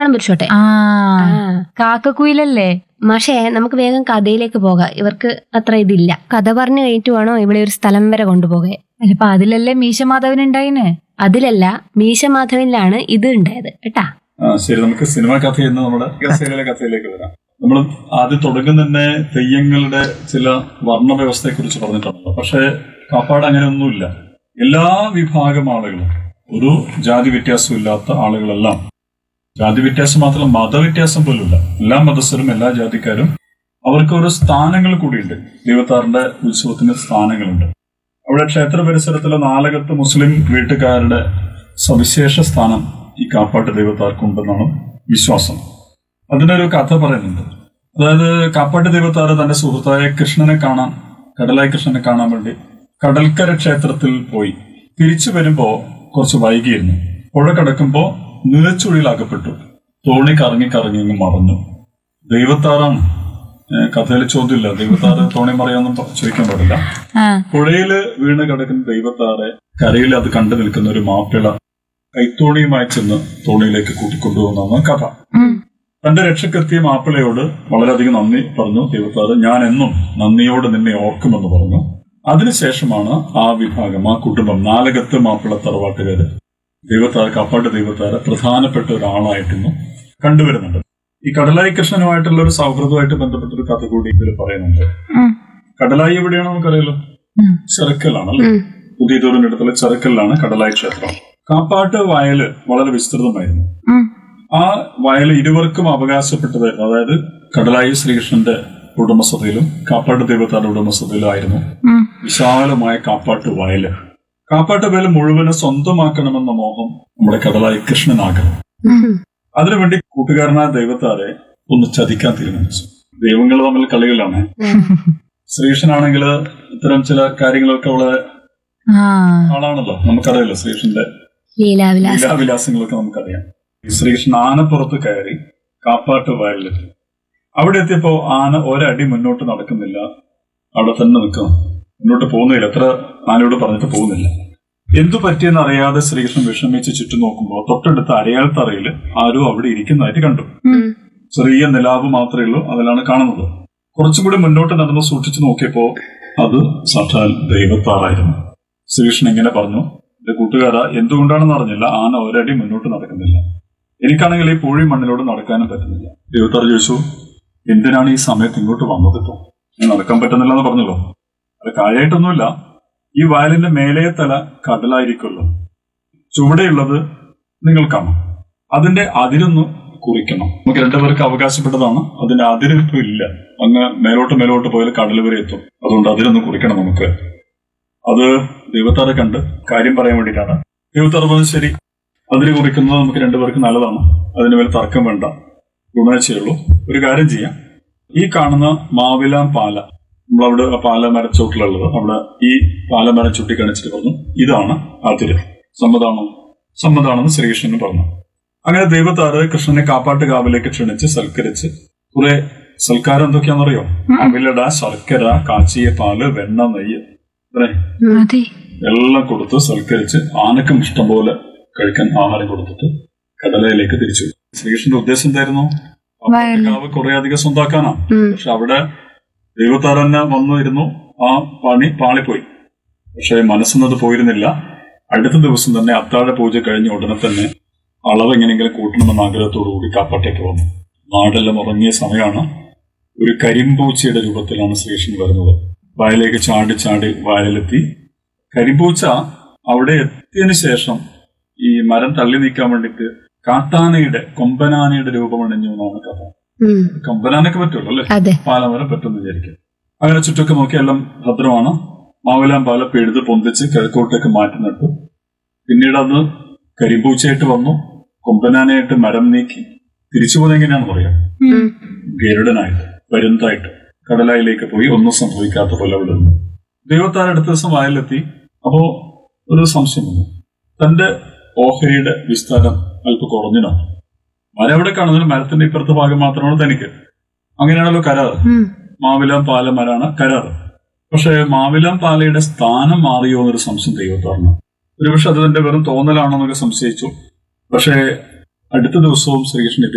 ഞാൻ പിടിച്ചോട്ടെ ആ ആ കാക്കക്കുയിലല്ലേ പക്ഷേ നമുക്ക് വേഗം കഥയിലേക്ക് പോകാം ഇവർക്ക് അത്ര ഇതില്ല കഥ പറഞ്ഞു കഴിഞ്ഞിട്ട് വേണോ ഇവിടെ ഒരു സ്ഥലം വരെ കൊണ്ടുപോകെ അല്ലപ്പോ അതിലല്ലേ മീശമാധവൻ ഉണ്ടായിന് അതിലല്ല മീശമാധവനിലാണ് ഇത് ഉണ്ടായത് കേട്ടാ ആ ശരി നമുക്ക് സിനിമ കഥയിൽ നിന്ന് നമ്മുടെ ഗസയിലെ കഥയിലേക്ക് വരാം നമ്മൾ ആദ്യം തുടങ്ങുന്ന തന്നെ തെയ്യങ്ങളുടെ ചില വർണ്ണവ്യവസ്ഥയെ കുറിച്ച് പറഞ്ഞിട്ടുണ്ടല്ലോ പക്ഷേ കാപ്പാട് അങ്ങനെയൊന്നുമില്ല എല്ലാ വിഭാഗം ആളുകളും ഒരു ജാതി വ്യത്യാസവും ഇല്ലാത്ത ആളുകളെല്ലാം ജാതി വ്യത്യാസം മാത്രമല്ല മതവ്യത്യാസം പോലുമില്ല എല്ലാ മതസ്ഥരും എല്ലാ ജാതിക്കാരും അവർക്ക് ഓരോ സ്ഥാനങ്ങൾ കൂടിയുണ്ട് ദൈവത്താറിന്റെ ഉത്സവത്തിന് സ്ഥാനങ്ങളുണ്ട് അവിടെ ക്ഷേത്ര പരിസരത്തിലെ നാലകത്ത് മുസ്ലിം വീട്ടുകാരുടെ സവിശേഷ സ്ഥാനം ഈ കാപ്പാട്ട് ദൈവത്താർക്കുണ്ടെന്നാണ് വിശ്വാസം അതിനൊരു കഥ പറയുന്നുണ്ട് അതായത് കാപ്പാട്ട് ദൈവത്താറ് തന്റെ സുഹൃത്തായ കൃഷ്ണനെ കാണാൻ കടലായി കൃഷ്ണനെ കാണാൻ വേണ്ടി കടൽക്കര ക്ഷേത്രത്തിൽ പോയി തിരിച്ചു വരുമ്പോ കുറച്ച് വൈകിയിരുന്നു പുഴ കടക്കുമ്പോ നിലച്ചുഴിയിൽ അകപ്പെട്ടു തോണി കറങ്ങി കറങ്ങി അങ്ങ് മറഞ്ഞു ദൈവത്താറാണ് ഏഹ് കഥയിൽ ചോദ്യമില്ല ദൈവത്താറ് തോണി മറിയാന്നും പ- ചോദിക്കാൻ പാടില്ല ആ പുഴയില് വീണ് കിടക്കുന്ന ദൈവത്താറെ കരയിൽ അത് കണ്ടു നിൽക്കുന്ന ഒരു മാപ്പിള കൈത്തോണിയുമായി ചെന്ന് തോണിയിലേക്ക് കൂട്ടിക്കൊണ്ടുപോകുന്നതാണ് കഥ ഉം. തന്റെ രക്ഷക്കെത്തിയ മാപ്പിളയോട് വളരെയധികം നന്ദി പറഞ്ഞു ദൈവത്താറ് ഞാൻ എന്നും നന്ദിയോട് നിന്നെ ഓർക്കുമെന്ന് പറഞ്ഞു അതിനുശേഷമാണ് ആ വിഭാഗം ആ കുടുംബം നാലകത്ത് മാപ്പിള തറവാട്ടുകാര് ദൈവത്താറ് കാപ്പാട്ട് ദൈവത്താറ് പ്രധാനപ്പെട്ട ഒരാളായിട്ടിന്ന് കണ്ടുവരുന്നുണ്ട് ഈ കടലായി കൃഷ്ണനുമായിട്ടുള്ള ഒരു സൗഹൃദമായിട്ട് ബന്ധപ്പെട്ട ഒരു കഥ കൂടി ഇതിൽ പറയുന്നുണ്ട് ഉം. കടലായി എവിടെയാണ് നമുക്കറിയാലോ ഉം. ചെറുക്കലാണല്ലേ ഉം. പുതിയ അടുത്തുള്ള ചെറുക്കലിലാണ് കടലായി ക്ഷേത്രം കാപ്പാട്ട് വയല് വളരെ വിസ്തൃതമായിരുന്നു ഉം. ആ വയൽ ഇരുവർക്കും അവകാശപ്പെട്ടതായിരുന്നു അതായത് കടലായി ശ്രീകൃഷ്ണന്റെ ഉടമസ്ഥതയിലും കാപ്പാട്ട് ദൈവത്താരുടെ ഉടമസ്ഥതയിലും ആയിരുന്നു ഉം. വിശാലമായ കാപ്പാട്ട് വയല് കാപ്പാട്ട് വയൽ മുഴുവനും സ്വന്തമാക്കണമെന്ന മോഹം നമ്മുടെ കടലായി കൃഷ്ണനാഗ്രഹം ഉം. അതിനുവേണ്ടി കൂട്ടുകാരനായ ദൈവത്താരെ ഒന്ന് ചതിക്കാൻ തീരുമാനിച്ചു ദൈവങ്ങൾ തമ്മിൽ കളികളാണ് ശ്രീകൃഷ്ണനാണെങ്കിൽ ഇത്തരം ചില കാര്യങ്ങളൊക്കെ വളരെ ആ ആളാണല്ലോ നമുക്കറിയാലോ ശ്രീകൃഷ്ണന്റെ ലീലാവിലാസം ലീലാവിലാസങ്ങളൊക്കെ നമുക്കറിയാം ശ്രീകൃഷ്ണൻ ആനപ്പുറത്ത് കയറി കാപ്പാട്ട് വയലിലെത്തി അവിടെ എത്തിയപ്പോ ആന ഒരടി മുന്നോട്ട് നടക്കുന്നില്ല അവിടെ തന്നെ നിൽക്കുന്നു മുന്നോട്ട് പോകുന്നില്ല എത്ര ആനയോട് പറഞ്ഞിട്ട് പോകുന്നില്ല എന്തു പറ്റിയെന്ന് അറിയാതെ ശ്രീകൃഷ്ണൻ വിഷമിച്ച് ചുറ്റും നോക്കുമ്പോൾ തൊട്ടടുത്ത അരയാൽത്തറയിൽ ആരോ അവിടെ ഇരിക്കുന്നതായിട്ട് കണ്ടു ഉം. ചെറിയ നിലാവ് മാത്രമേ ഉള്ളൂ അതിലാണ് കാണുന്നത് കുറച്ചും കൂടി മുന്നോട്ട് നടന്ന് സൂക്ഷിച്ചു നോക്കിയപ്പോ അത് സാക്ഷാൽ ദൈവത്താറായിരുന്നു ശ്രീകൃഷ്ണൻ ഇങ്ങനെ പറഞ്ഞു എന്റെ കൂട്ടുകാരാ എന്തുകൊണ്ടാണെന്ന് അറിഞ്ഞില്ല ആന ഒരടി മുന്നോട്ട് നടക്കുന്നില്ല എനിക്കാണെങ്കിൽ ഈ പൂഴി മണ്ണിലൂടെ നടക്കാനും പറ്റുന്നില്ല ദൈവത്താർ ചോദിച്ചു എന്തിനാണ് ഈ സമയത്ത് ഇങ്ങോട്ട് വന്നത് ഇപ്പോ ഞാൻ നടക്കാൻ പറ്റുന്നില്ല എന്ന് പറഞ്ഞല്ലോ അത് കാര്യമായിട്ടൊന്നുമില്ല ഈ വയലിന്റെ മേലേ തല കടലായിരിക്കുമല്ലോ ചുവടെയുള്ളത് നിങ്ങൾക്കാണ് അതിന്റെ അതിരൊന്ന് കുറിക്കണം നമുക്ക് രണ്ടുപേർക്ക് അവകാശപ്പെട്ടതാണ് അതിന്റെ അതിരിപ്പ് ഇല്ല അങ്ങ് മേലോട്ട് മേലോട്ട് പോയാൽ കടൽ വരെ എത്തും അതുകൊണ്ട് അതിരൊന്ന് കുറിക്കണം നമുക്ക് അത് ദൈവത്താറെ കണ്ട് കാര്യം പറയാൻ വേണ്ടിയിട്ടാണ് ദൈവത്താറ് പറഞ്ഞു ശരി അതിര് കുറിക്കുന്നത് നമുക്ക് രണ്ടുപേർക്ക് നല്ലതാണ് അതിന് മേൽ തർക്കം വേണ്ട ഗുണമേ ചെയ്യുള്ളൂ ഒരു കാര്യം ചെയ്യാം ഈ കാണുന്ന മാവിലാം പാല നമ്മളവിടെ ആ പാല മരച്ചോട്ടിലുള്ളത് അവിടെ ഈ പാല മരം ചുട്ടി കാണിച്ചിട്ട് പറഞ്ഞു ഇതാണ് അതിര് സമ്മതാണോ സമ്മതാണെന്ന് ശ്രീകൃഷ്ണന് പറഞ്ഞു അങ്ങനെ ദൈവത്താറ് കൃഷ്ണനെ കാപ്പാട്ട് കാവിലേക്ക് ക്ഷണിച്ച് സൽക്കരിച്ച് കുറെ സൽക്കാരം എന്തൊക്കെയാണെന്നറിയോ അവിലട ശർക്കര കാച്ചിയ പാല് വെണ്ണ നെയ്യ് ഇത്രേ അതെ എല്ലാം കൊടുത്ത് സൽക്കരിച്ച് ആനക്കും ഇഷ്ടംപോലെ കഴിക്കാൻ ആഹാരം കൊടുത്തിട്ട് കടലയിലേക്ക് തിരിച്ചു ശ്രീകൃഷ്ണന്റെ ഉദ്ദേശം എന്തായിരുന്നു വയലിൽ. കാവ് കുറെ അധികം സ്വന്താക്കാനാ ഉം. പക്ഷെ അവിടെ ദൈവത്താർ തന്നെ വന്നു ഇരുന്നു ആ പണി പാളിപ്പോയി പക്ഷെ മനസ്സെന്നത് പോയിരുന്നില്ല അടുത്ത ദിവസം തന്നെ അത്താഴ പൂജ കഴിഞ്ഞ ഉടനെ തന്നെ അളവ് എങ്ങനെയെങ്കിലും കൂട്ടണമെന്ന ആഗ്രഹത്തോടു കൂടി കാപ്പാട്ടേക്ക് വന്നു നാടെല്ലാം ഉറങ്ങിയ സമയമാണ് ഒരു കരിമ്പൂച്ചയുടെ രൂപത്തിലാണ് ശ്രീകൃഷ്ണൻ വരുന്നത് വയലേക്ക് ചാടി ചാടി വയലിലെത്തി കരിമ്പൂച്ച അവിടെ എത്തിയതിനു ശേഷം ഈ മരം തള്ളി നീക്കാൻ വേണ്ടിയിട്ട് കാട്ടാനയുടെ കൊമ്പനാനയുടെ രൂപമണിഞ്ഞു എന്നാണ് കഥ ഉം. കൊമ്പനാനൊക്കെ പറ്റുള്ളൂ അല്ലേ അതെ പാലമരം പറ്റുമെന്ന് വിചാരിക്കും അങ്ങനെ ചുറ്റൊക്കെ നോക്കി എല്ലാം ഭദ്രമാണ് മാവിലാം പാല പിഴുത് പൊന്തിച്ച് കിഴക്കോട്ടേക്ക് മാറ്റി നട്ടു പിന്നീട് അന്ന് കരിമ്പൂച്ചയായിട്ട് വന്നു കൊമ്പനാനയായിട്ട് മരം നീക്കി തിരിച്ചു പോകുന്നത് എങ്ങനെയാണെന്ന് പറയാം ഉം. ഗരുഡനായിട്ട് പരുന്തായിട്ട് കടലായിലേക്ക് പോയി ഒന്നും സംഭവിക്കാത്ത പോലെ അവിടെ നിന്നു ദൈവത്താൻ അടുത്ത ദിവസം വയലിലെത്തി അപ്പോ ഒരു സംശയം വന്നു തന്റെ ഓഹരിയുടെ വിസ്താരം അല്പം കുറഞ്ഞിനോ മരം എവിടെ കാണുന്നത് മരത്തിന്റെ ഇപ്പുറത്തെ ഭാഗം മാത്രമാണ് തനിക്ക് അങ്ങനെയാണല്ലോ കരാറ് ഉം. മാവിലാം പാല മരാണ് കരാറ് പക്ഷേ മാവിലാം പാലയുടെ സ്ഥാനം മാറിയോ എന്നൊരു സംശയം ദൈവത്താറിന് ഒരുപക്ഷെ അത് തന്റെ വെറും തോന്നലാണോ എന്നൊക്കെ സംശയിച്ചു പക്ഷേ അടുത്ത ദിവസവും ശ്രീകൃഷ്ണൻ